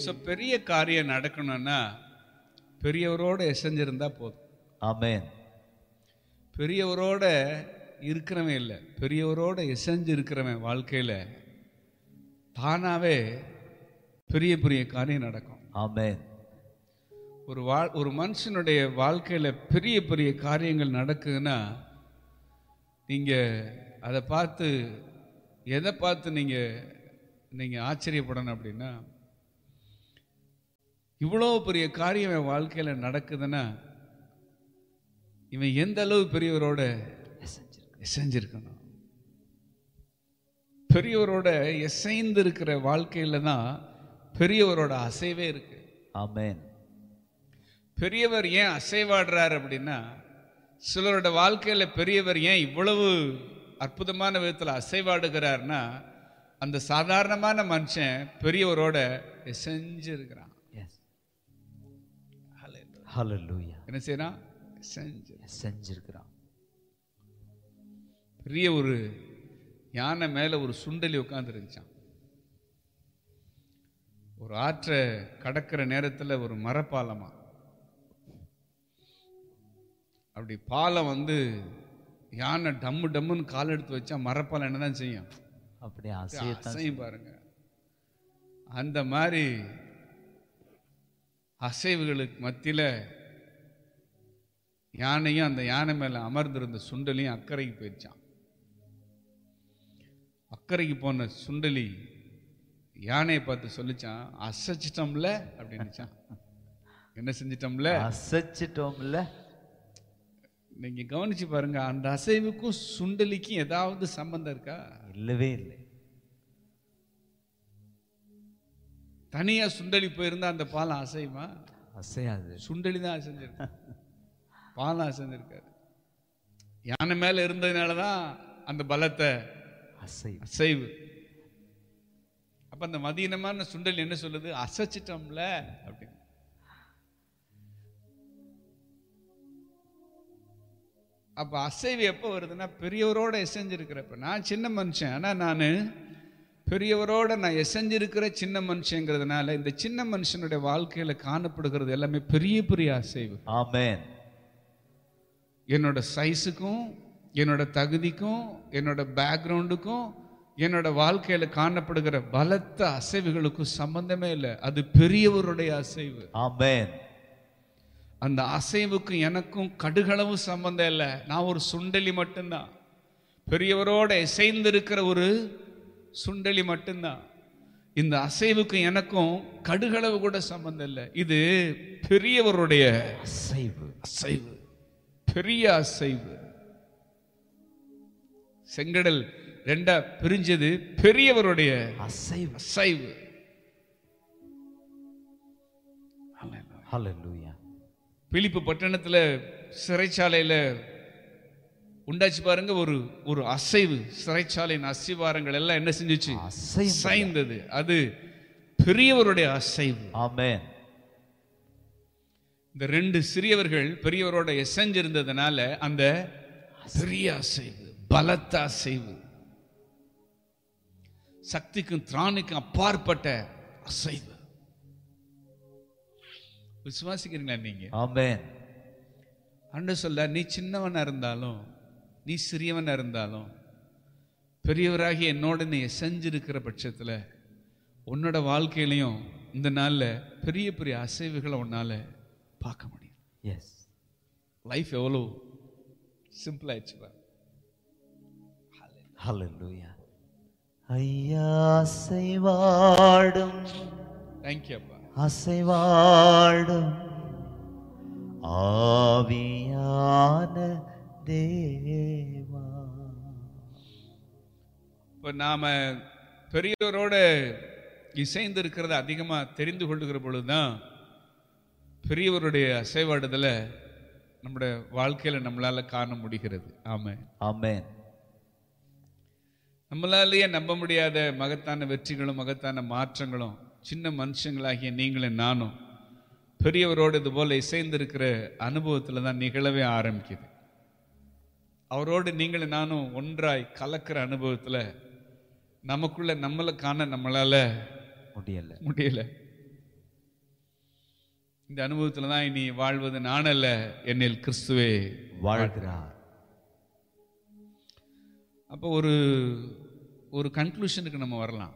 So பெரிய காரியம் நடக்கணும்னா பெரியவரோட எசைஞ்சிருந்தா போதும் ஆமென் பெரியவரோட இருக்கிறவன் இல்லை பெரியவரோட எசைஞ்சு இருக்கிறவன் வாழ்க்கையில் தானாகவே பெரிய பெரிய காரியம் நடக்கும் ஆமென் ஒரு வாழ் ஒரு மனுஷனுடைய வாழ்க்கையில் பெரிய பெரிய காரியங்கள் நடக்குதுன்னா நீங்கள் அதை பார்த்து எதை பார்த்து நீங்கள் நீங்கள் ஆச்சரியப்படணும் அப்படின்னா இவ்வளோ பெரிய காரியம் என் வாழ்க்கையில் நடக்குதுன்னா இவன் எந்த அளவு பெரியவரோட எசைஞ்சிருக்கணும் பெரியவரோட எசைந்து இருக்கிற வாழ்க்கையில தான் பெரியவரோட அசைவே இருக்கு ஆமென் பெரியவர் ஏன் அசைவாடுறார் அப்படின்னா சிலரோட வாழ்க்கையில பெரியவர் ஏன் இவ்வளவு அற்புதமான விதத்தில் அசைவாடுகிறார்னா அந்த சாதாரணமான மனுஷன் பெரியவரோட எசைஞ்சு இருக்கிறான் எஸ் ஹalleluya என்ன செய்யறான் எசைஞ்சு செஞ்சிருக்கிறான் பெரிய ஒரு யானை மேல ஒரு சுண்டலி உட்காந்துருந்துச்சான் ஒரு ஆற்றை கடக்கிற நேரத்துல ஒரு மரப்பாலமா அப்படி பாலம் வந்து யானை டம்மு டம்முன்னு கால் எடுத்து வச்சா மரப்பாலம் என்னதான் செய்யும் அப்படியே அசையத்தான் அசையும் பாருங்க அந்த மாதிரி அசைவுகளுக்கு மத்தியில யானையும் அந்த யானை மேல அமர்ந்திருந்த சுண்டலியும் அக்கறைக்கு போயிடுச்சான் அக்கறைக்கு போன சுண்டலி யானையை பார்த்து சொல்லிச்சான் அசைச்சிட்டோம்ல அப்படின்னுச்சான் என்ன செஞ்சிட்டோம்ல அசைச்சிட்டோம்ல நீங்க கவனிச்சு பாருங்க அந்த அசைவுக்கும் சுண்டலிக்கும் ஏதாவது சம்பந்தம் இருக்கா இல்லவே இல்லை தனியா சுண்டலி போயிருந்தா அந்த பாலம் அசையுமா அசையாது சுண்டலி தான் அசைஞ்சிருக்கு பாலம் அசைஞ்சிருக்காரு யானை மேல இருந்ததுனால தான் அந்த பலத்தை அசை அசைவு அப்ப அந்த மதியனமான சுண்டல் என்ன சொல்லுது அசைச்சிட்டோம்ல அப்படின்னு அப்ப அசைவு எப்போ வருதுன்னா பெரியவரோட எசைஞ்சிருக்கிறப்ப நான் சின்ன மனுஷன் ஆனா நான் பெரியவரோட நான் எசைஞ்சிருக்கிற சின்ன மனுஷங்கிறதுனால இந்த சின்ன மனுஷனுடைய வாழ்க்கையில காணப்படுகிறது எல்லாமே பெரிய பெரிய அசைவு ஆமென் என்னோட சைஸுக்கும் என்னோட தகுதிக்கும் என்னோட பேக்ரவுண்டுக்கும் என்னோட வாழ்க்கையில காணப்படுகிற பலத்த அசைவுகளுக்கும் சம்பந்தமே இல்லை அது பெரியவருடைய அசைவு ஆமென் அந்த அசைவுக்கும் எனக்கும் கடுகளவு சம்பந்தம் இல்லை நான் ஒரு சுண்டலி மட்டும்தான் பெரியவரோட இசைந்திருக்கிற ஒரு சுண்டலி மட்டும்தான் இந்த அசைவுக்கும் எனக்கும் கடுகளவு கூட சம்பந்தம் இல்லை இது பெரியவருடைய அசைவு அசைவு பெரிய அசைவு செங்கடல் ரெண்டா பிரிஞ்சது பெரியவருடைய அசைவு அசைவு ஹalleluya பிலிப்பு பட்டணத்துல சிறைச்சாலையில உண்டாச்சு பாருங்க ஒரு ஒரு அசைவு சிறைச்சாலையின் அசிவாரங்கள் எல்லாம் என்ன செஞ்சுச்சு அசைவு சாய்ந்தது அது பெரியவருடைய அசைவு ஆமென் இந்த ரெண்டு சிறியவர்கள் பெரியவரோட எசைஞ்சிருந்ததுனால அந்த பெரிய அசைவு பலத்த அசைவு சக்திக்கும் திராணிக்கும் அப்பாற்பட்ட அசைவு விசுவாசிக்கிறீங்களா நீங்க ஆமென் அன்று சொல்ல நீ சின்னவனா இருந்தாலும் நீ சிறியவனா இருந்தாலும் பெரியவராகி என்னோட நீ செஞ்சிருக்கிற பட்சத்துல உன்னோட வாழ்க்கையிலையும் இந்த நாள்ல பெரிய பெரிய அசைவுகளை உன்னால பார்க்க முடியும் எஸ் லைஃப் எவ்வளோ சிம்பிள் ஆயிடுச்சு பாரு. ஹalleluya ஐயா அசைவாடும் Thank you அப்பா அசைவாடும் ஆவியான தேவா இப்போ நாம பெரியவரோட இசைந்து இருக்கிறத அதிகமா தெரிந்து கொள்ளுகிற பொழுதுதான் பெரியவருடைய அசைவாடுதலை நம்முடைய வாழ்க்கையில நம்மளால காண முடிகிறது ஆமா ஆமென் நம்மளாலேயே நம்ப முடியாத மகத்தான வெற்றிகளும் மகத்தான மாற்றங்களும் சின்ன மனுஷங்களாகிய நீங்களும் நானும் பெரியவரோடு இது போல இசைந்திருக்கிற அனுபவத்துல தான் நிகழவே ஆரம்பிக்குது அவரோடு நீங்களும் நானும் ஒன்றாய் கலக்கிற அனுபவத்துல நமக்குள்ள நம்மளை காண நம்மளால முடியல முடியல இந்த அனுபவத்தில் தான் இனி வாழ்வது நான் அல்ல என்னில் கிறிஸ்துவே வாழ்கிறார் அப்போ ஒரு ஒரு கன்க்ளூஷனுக்கு நம்ம வரலாம்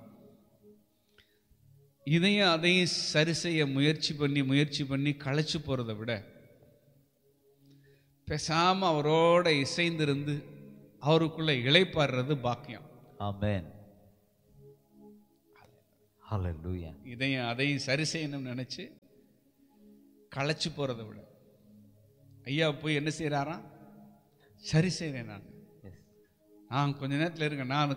இதையும் அதையும் சரி செய்ய முயற்சி பண்ணி முயற்சி பண்ணி களைச்சு போகிறத விட பேசாம அவரோட இசைந்திருந்து அவருக்குள்ள இளைப்பாடுறது பாக்கியம் ஆமென் ஹalleluya இதையும் அதையும் சரி செய்யணும்னு நினைச்சு களைச்சு போறதை விட ஐயா போய் என்ன செய்றாராம் சரி செய்றேன் நான் எஸ் நான் கொஞ்ச நேரத்தில் இருங்க நான்